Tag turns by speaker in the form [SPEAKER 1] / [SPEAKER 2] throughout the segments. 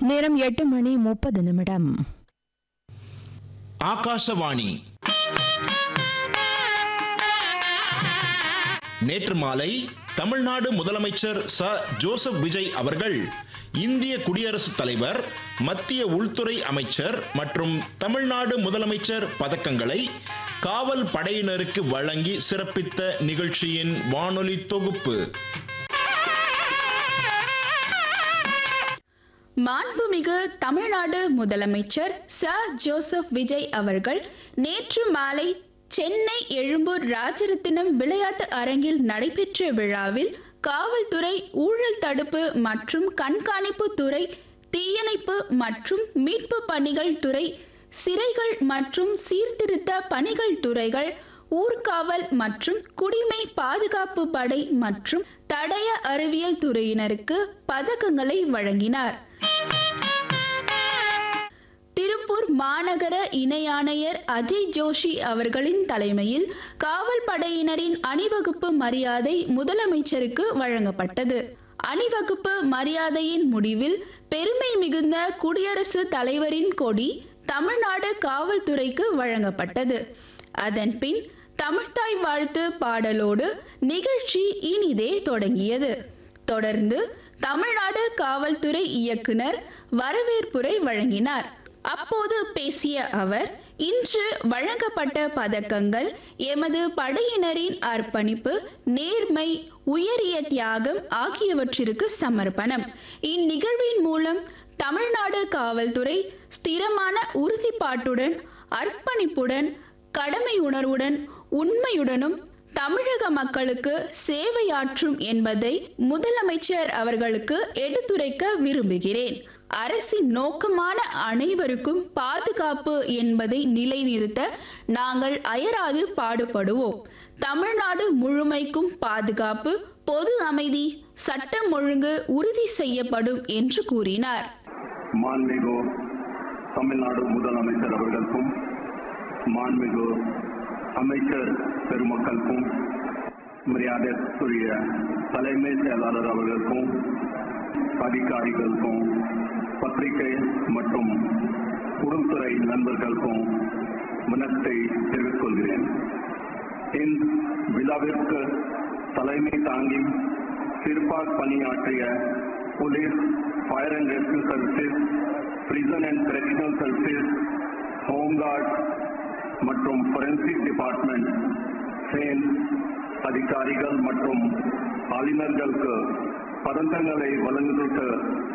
[SPEAKER 1] நேரம் எட்டு மணி முப்பது நிமிடம்
[SPEAKER 2] ஆகாசவாணி நேற்று மாலை தமிழ்நாடு முதலமைச்சர் ச ஜோசப் விஜய் அவர்கள் இந்திய குடியரசுத் தலைவர் மத்திய உள்துறை அமைச்சர் மற்றும் தமிழ்நாடு முதலமைச்சர் பதக்கங்களை காவல் படையினருக்கு வழங்கி சிறப்பித்த நிகழ்ச்சியின் வானொலி தொகுப்பு
[SPEAKER 3] மாண்புமிகு தமிழ்நாடு முதலமைச்சர் ச ஜோசப் விஜய் அவர்கள் நேற்று மாலை சென்னை எழும்பூர் ராஜரத்தினம் விளையாட்டு அரங்கில் நடைபெற்ற விழாவில் காவல்துறை ஊழல் தடுப்பு மற்றும் கண்காணிப்பு துறை தீயணைப்பு மற்றும் மீட்பு பணிகள் துறை சிறைகள் மற்றும் சீர்திருத்த பணிகள் துறைகள் ஊர்காவல் மற்றும் குடிமை பாதுகாப்பு படை மற்றும் தடய அறிவியல் துறையினருக்கு பதக்கங்களை வழங்கினார் திருப்பூர் மாநகர இணை ஆணையர் அஜய் ஜோஷி அவர்களின் தலைமையில் காவல் படையினரின் அணிவகுப்பு மரியாதை முதலமைச்சருக்கு வழங்கப்பட்டது அணிவகுப்பு மரியாதையின் முடிவில் பெருமை மிகுந்த குடியரசுத் தலைவரின் கொடி தமிழ்நாடு காவல்துறைக்கு வழங்கப்பட்டது அதன் பின் தமிழ்த்தாய் வாழ்த்து பாடலோடு நிகழ்ச்சி இனிதே தொடங்கியது தொடர்ந்து தமிழ்நாடு காவல்துறை இயக்குனர் வரவேற்புரை வழங்கினார் அப்போது பேசிய அவர் இன்று வழங்கப்பட்ட பதக்கங்கள் எமது படையினரின் அர்ப்பணிப்பு நேர்மை உயரிய தியாகம் ஆகியவற்றிற்கு சமர்ப்பணம் இந்நிகழ்வின் மூலம் தமிழ்நாடு காவல்துறை ஸ்திரமான உறுதிப்பாட்டுடன் அர்ப்பணிப்புடன் கடமை உணர்வுடன் உண்மையுடனும் தமிழக மக்களுக்கு சேவையாற்றும் என்பதை முதலமைச்சர் அவர்களுக்கு எடுத்துரைக்க விரும்புகிறேன் அரசின் நோக்கமான அனைவருக்கும் பாதுகாப்பு என்பதை நிலைநிறுத்த நாங்கள் அயராது பாடுபடுவோம் தமிழ்நாடு முழுமைக்கும் பாதுகாப்பு பொது அமைதி சட்டம் ஒழுங்கு உறுதி செய்யப்படும் என்று கூறினார்
[SPEAKER 4] மாண்புமிகு தமிழ்நாடு முதலமைச்சர் அவர்களுக்கும் மாண்புமிகு அமைச்சர் பெருமக்களுக்கும் மரியாதைக்குரிய தலைமை செயலாளர் அவர்களுக்கும் அதிகாரிகளுக்கும் பத்திரிகை மற்றும் உள்துறை நண்பர்களுக்கும் வணக்கத்தை தெரிவித்துக் கொள்கிறேன் இந்த விழாவிற்கு தலைமை தாங்கி சிறப்பாக பணியாற்றிய police fire and rescue services prison and correctional services home guard மற்றும் ஃபொரென்சிக் டிபார்ட்மெண்ட் சேன் அதிகாரிகள் மற்றும் ஆளுநர்களுக்கு பதந்தங்களை வழங்குவதற்கு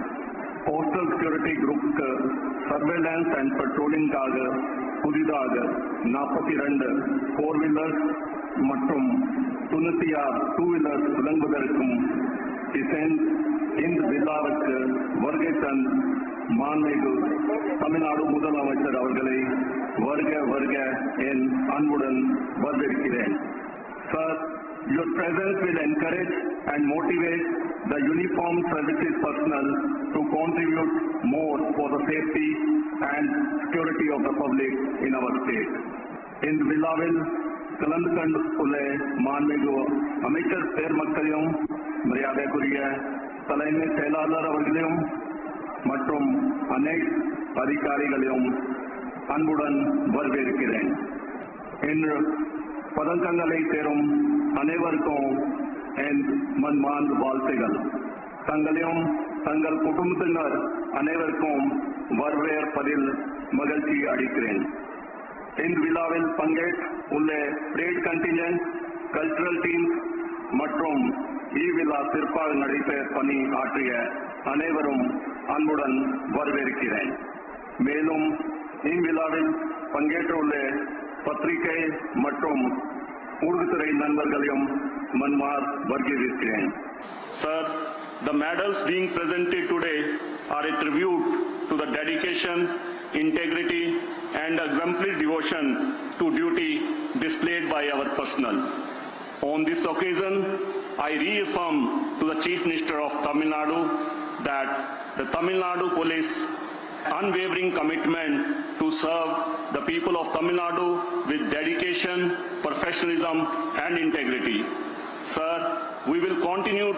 [SPEAKER 4] போஸ்டல் செக்யூரிட்டி குரூப்புக்கு சர்வேலன்ஸ் அண்ட் பெட்ரோலிங்காக புதிதாக நாற்பத்தி ரெண்டு ஃபோர் வீலர்ஸ் மற்றும் தொண்ணூத்தி ஆறு டூ வீலர்ஸ் வழங்குவதற்கும் டிசைன் இந்த விழாவுக்கு வருகை தன் மாண்புமிகு தமிழ்நாடு முதலமைச்சர் அவர்களை வருக வருக என் அன்புடன் வரவேற்கிறேன் Sir, your presence will encourage and motivate the uniformed services personnel to contribute more for the safety and security of the public in our state. இந்த விழாவில் கலந்து கொண்டுள்ள மாண்புமிகு அமைச்சர் பேர்மக்களையும் மரியாதைக்குரிய தலைமை செயலாளர் அவர்களையும் மற்றும் அனைத்து அதிகாரிகளையும் அன்புடன் வரவேற்கிறேன் இன்று பதக்கங்களை பெறும் அனைவருக்கும் என் மன்மார்ந்த வாழ்த்துகள் தங்களையும் தங்கள் குடும்பத்தினர் அனைவருக்கும் வரவேற்பதில் மகிழ்ச்சி அளிக்கிறேன் இந்த விழாவில் பங்கேற்க உள்ள பிரேட் கண்டிஜென்ட் கல்ச்சுரல் டீம் மற்றும் இவ்விழா சிறப்பாக நடித்த பணி ஆற்றிய அனைவரும் அன்புடன் வரவேற்கிறேன் மேலும் இவ்விழாவில் பங்கேற்றுள்ள பத்திரிகை மற்றும் ஊடகத்துறை நண்பர்களையும் மன்மார் வருகிறேன்
[SPEAKER 5] Sir, the medals being presented today are a tribute to the dedication, integrity, and exemplary devotion to duty displayed by our personnel. On this occasion, I reaffirm to the Chief Minister of Tamil Nadu that the Tamil Nadu Police unwavering commitment to serve the people of Tamil Nadu with dedication, professionalism, and integrity. Sir, we will continue